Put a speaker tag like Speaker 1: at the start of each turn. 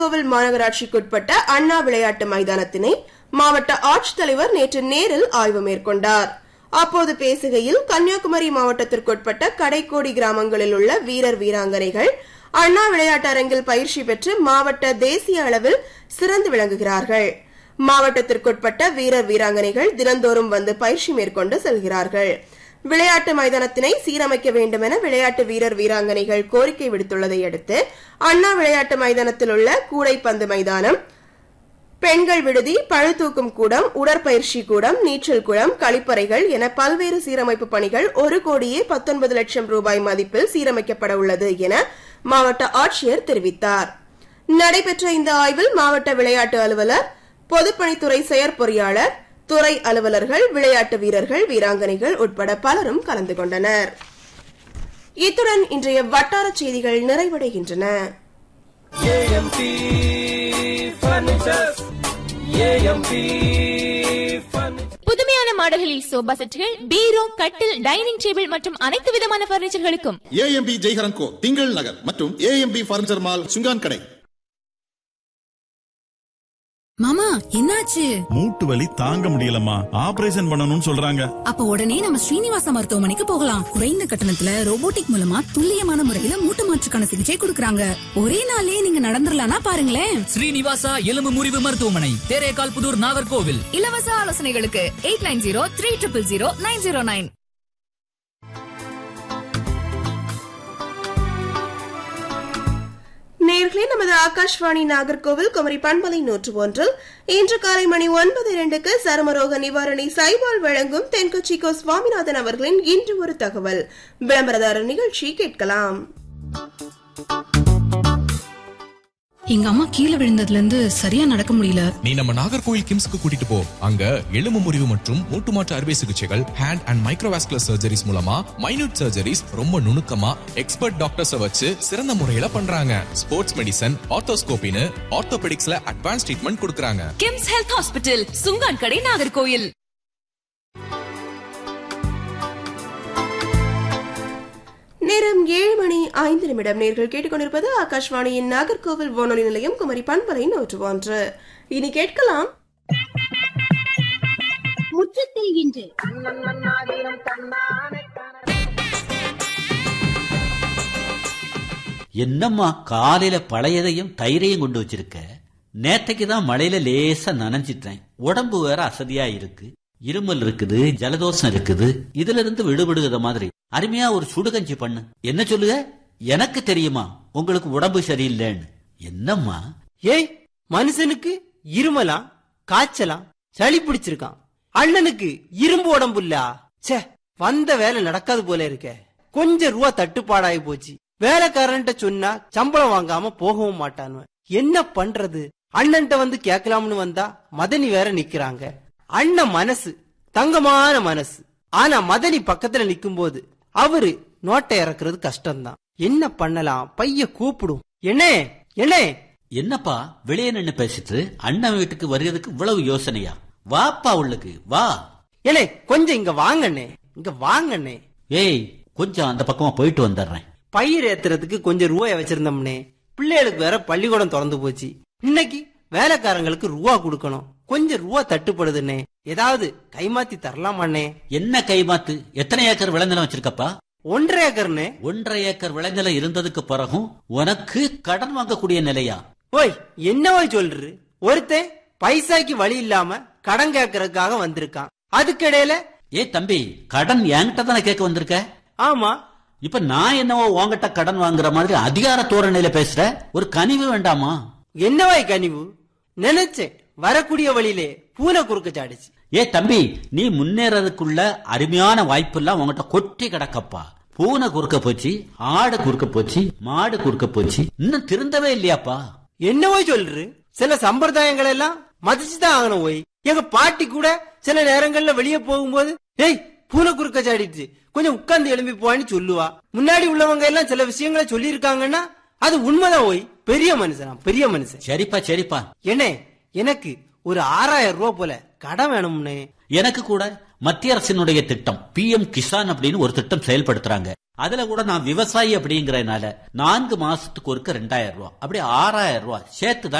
Speaker 1: கோவில் மாநகராட்சிக்குட்பட்ட அண்ணா விளையாட்டு மைதானத்தினை மாவட்ட ஆட்சித்தலைவர் நேற்று நேரில் ஆய்வு மேற்கொண்டார் அப்போது பேசுகையில் கன்னியாகுமரி மாவட்டத்திற்குட்பட்ட கடைக்கோடி கிராமங்களில் உள்ள வீரர் வீராங்கனைகள் அண்ணா விளையாட்டு அரங்கில் பயிற்சி பெற்று மாவட்ட தேசிய அளவில் சிறந்து விளங்குகிறார்கள் மாவட்டத்திற்குட்பட்ட வீரர் வீராங்கனைகள் தினந்தோறும் வந்து பயிற்சி மேற்கொண்டு செல்கிறார்கள் விளையாட்டு மைதானத்தினை சீரமைக்க வேண்டும் என விளையாட்டு வீரர் வீராங்கனைகள் கோரிக்கை விடுத்துள்ளதை அடுத்து அண்ணா விளையாட்டு மைதானத்தில் உள்ள கூடைப்பந்து மைதானம் பெண்கள் விடுதி பழுதூக்கும் கூடம் உடற்பயிற்சி கூடம் நீச்சல் குளம் கழிப்பறைகள் என பல்வேறு சீரமைப்பு பணிகள் ஒரு கோடியே பத்தொன்பது லட்சம் ரூபாய் மதிப்பில் சீரமைக்கப்பட உள்ளது என மாவட்ட ஆட்சியர் தெரிவித்தார் நடைபெற்ற இந்த ஆய்வில் மாவட்ட விளையாட்டு அலுவலர் பொதுப்பணித்துறை செயற்பொறியாளர் துறை அலுவலர்கள் விளையாட்டு வீரர்கள் வீராங்கனைகள் உட்பட பலரும் கலந்து கொண்டனர் இத்துடன் இன்றைய வட்டார செய்திகள் நிறைவடைகின்றன
Speaker 2: ஏஎம்பி ஃபர்னிச்சர்ஸ் ஏஎம்பி ஃபர்னிச்சர்
Speaker 3: புதுமையான மாடல்களில் சோபா செட்டுகள் பீரோ கட்டில் டைனிங் டேபிள் மற்றும் அனைத்து விதமான பர்னிச்சர்களுக்கும்
Speaker 4: ஏஎம்பி ஜெய்ஹரன் கோ திங்கள் நகர் மற்றும் ஏஎம்பி பர்னிச்சர் மால் சுங்கான் கடை
Speaker 5: மாமா என்னாச்சு
Speaker 6: மூட்டு வலி தாங்க முடியலம்மா ஆபரேஷன் பண்ணணும்னு சொல்றாங்க
Speaker 5: அப்ப உடனே நம்ம ஸ்ரீனிவாச மருத்துவமனைக்கு போகலாம் குறைந்த கட்டணத்துல ரோபோட்டிக் மூலமா துல்லியமான முறையில மூட்டு மாற்றுக்கான சிகிச்சை கொடுக்கறாங்க ஒரே நாளே நீங்க நடந்துடலாம்னா பாருங்களேன்
Speaker 7: ஸ்ரீனிவாசா எலும்பு முறிவு மருத்துவமனை தேரேகால் புதூர் நாகர்கோவில்
Speaker 5: இலவச ஆலோசனைகளுக்கு eight nine zero three triple zero nine zero nine
Speaker 1: நேர்களே நமது ஆகாஷ்வாணி நாகர்கோவில் குமரி பண்பலை நூற்று ஒன்றில் இன்று காலை மணி ஒன்பது இரண்டுக்கு சருமரோக நிவாரணி சைபால் வழங்கும் தென்கொச்சிகோ சுவாமிநாதன் அவர்களின் இன்று ஒரு தகவல் விளம்பரதாரர் நிகழ்ச்சி கேட்கலாம்
Speaker 5: எங்க அம்மா கீழே விழுந்ததுல இருந்து சரியா நடக்க முடியல
Speaker 8: நீ நம்ம நாகர்கோவில் கிம்ஸ்க்கு கூட்டிட்டு போ அங்க எலும்பு முறிவு மற்றும் மூட்டு மாற்று அறுவை சிகிச்சைகள் ஹேண்ட் அண்ட் மைக்ரோவாஸ்குலர் சர்ஜரிஸ் மூலமா மைனூட் சர்ஜரிஸ் ரொம்ப நுணுக்கமா எக்ஸ்பர்ட் டாக்டர்ஸ வச்சு சிறந்த முறையில பண்றாங்க ஸ்போர்ட்ஸ் மெடிசன் ஆர்த்தோஸ்கோபின்னு ஆர்த்தோபெடிக்ஸ்ல அட்வான்ஸ் ட்ரீட்மெண்ட் கொடுக்கறாங்க
Speaker 3: கிம்ஸ் ஹெல்த் ஹாஸ்பிட்டல் சுங்கான் கடை நாகர்கோயில்
Speaker 1: நேரம் ஏழு மணி ஐந்து நிமிடம் நேர்கள் கேட்டுக்கொண்டிருப்பது ஆகாஷ்வாணியின் நாகர்கோவில் வானொலி நிலையம் குமரி பண்பலை நூற்று ஒன்று இனி கேட்கலாம்
Speaker 9: முற்றத்தில் இன்று
Speaker 10: என்னம்மா காலையில பழையதையும் தயிரையும் கொண்டு வச்சிருக்க நேத்தைக்கு தான் மழையில லேசா நனைஞ்சிட்டேன் உடம்பு வேற அசதியா இருக்கு இருமல் இருக்குது ஜலதோஷம் இருக்குது இதுல இருந்து விடுபடுகிற மாதிரி அருமையா ஒரு சுடுகஞ்சி பண்ணு என்ன சொல்லுக எனக்கு தெரியுமா உங்களுக்கு உடம்பு சரியில்லைன்னு என்னம்மா
Speaker 2: ஏய் மனுஷனுக்கு இருமலா காய்ச்சலா சளி பிடிச்சிருக்கான் அண்ணனுக்கு இரும்பு உடம்புல்லா ச்சே வந்த வேலை நடக்காது போல இருக்க கொஞ்சம் ரூபா தட்டுப்பாடாயி போச்சு வேலைக்காரன்ட்ட சொன்னா சம்பளம் வாங்காம போகவும் மாட்டான் என்ன பண்றது அண்ணன்ட்ட வந்து கேட்கலாம்னு வந்தா மதனி வேற நிக்கிறாங்க அண்ணன் மனசு தங்கமான மனசு ஆனா மதனி பக்கத்துல நிக்கும் போது அவரு நோட்டை இறக்குறது கஷ்டம்தான் என்ன பண்ணலாம் பைய கூப்பிடும் என்னே என்னே
Speaker 10: என்னப்பா வெளியே நின்னு பேசிட்டு அண்ணன் வீட்டுக்கு வருகிறதுக்கு இவ்வளவு யோசனையா வாப்பா உள்ளுக்கு வா
Speaker 2: ஏலே கொஞ்சம் இங்க வாங்கண்ணே இங்க வாங்கண்ணே
Speaker 10: ஏய் கொஞ்சம் அந்த பக்கமா போயிட்டு வந்துடுறேன்
Speaker 2: பயிர் ஏத்துறதுக்கு கொஞ்சம் ரூபாய் வச்சிருந்தோம்னே பிள்ளைகளுக்கு வேற பள்ளிக்கூடம் திறந்து போச்சு இன்னைக்கு வேலைக்காரங்களுக்கு ரூபா கொடுக்கணும் கொஞ்சம் ரூபா தட்டுப்படுதுண்ணே ஏதாவது கைமாத்தி தரலாமாண்ணே
Speaker 10: என்ன கைமாத்து எத்தனை ஏக்கர் விளைநிலம் வச்சிருக்கப்பா
Speaker 2: ஒன்றரை ஏக்கர்னே
Speaker 10: ஒன்றரை ஏக்கர் விளைநிலம் இருந்ததுக்கு பிறகும் உனக்கு கடன் வாங்கக்கூடிய நிலையா
Speaker 2: ஓய் என்னவோ சொல்று ஒருத்தன் பைசாக்கு வழி இல்லாம கடன் கேட்கறதுக்காக வந்திருக்கான் அதுக்கிடையில
Speaker 10: ஏ தம்பி கடன் என்கிட்ட தானே கேட்க வந்திருக்க
Speaker 2: ஆமா
Speaker 10: இப்ப நான் என்னவோ உன்கிட்ட கடன் வாங்குற மாதிரி அதிகார தோரணையில பேசுற ஒரு கனிவு வேண்டாமா
Speaker 2: என்னவாய் கனிவு நினைச்சேன் வரக்கூடிய வழியிலே பூனை குறுக்க சாடிச்சு
Speaker 10: ஏ தம்பி நீ முன்னேறதுக்குள்ள அருமையான வாய்ப்பெல்லாம் உன்கிட்ட கொட்டி கிடக்கப்பா பூனை குறுக்க போச்சு ஆடு குறுக்க போச்சு மாடு குறுக்க போச்சு இன்னும் திருந்தவே இல்லையாப்பா
Speaker 2: என்னவோ சொல்று சில சம்பிரதாயங்கள் எல்லாம் மதிச்சுதான் ஆகணும் ஓய் எங்க பாட்டி கூட சில நேரங்கள்ல வெளியே போகும்போது ஏய் பூனை குறுக்க சாடிட்டு கொஞ்சம் உட்கார்ந்து எழும்பி போவான்னு சொல்லுவா முன்னாடி உள்ளவங்க எல்லாம் சில விஷயங்களை சொல்லி இருக்காங்கன்னா அது உண்மைதான் ஓய் பெரிய மனுஷனா பெரிய மனுஷன்
Speaker 10: சரிப்பா சரிப்பா
Speaker 2: என்ன எனக்கு ஒரு ஆறாயிரம் ரூபாய் போல கடன் வேணும்னே
Speaker 10: எனக்கு கூட மத்திய அரசினுடைய திட்டம் பி எம் கிசான் அப்படின்னு ஒரு திட்டம் செயல்படுத்துறாங்க அதுல கூட நான் விவசாயி அப்படிங்கறதுனால நான்கு மாசத்துக்கு ஒருக்க ரெண்டாயிரம் ரூபாய் அப்படி ஆறாயிரம் ரூபாய் சேர்த்து தான்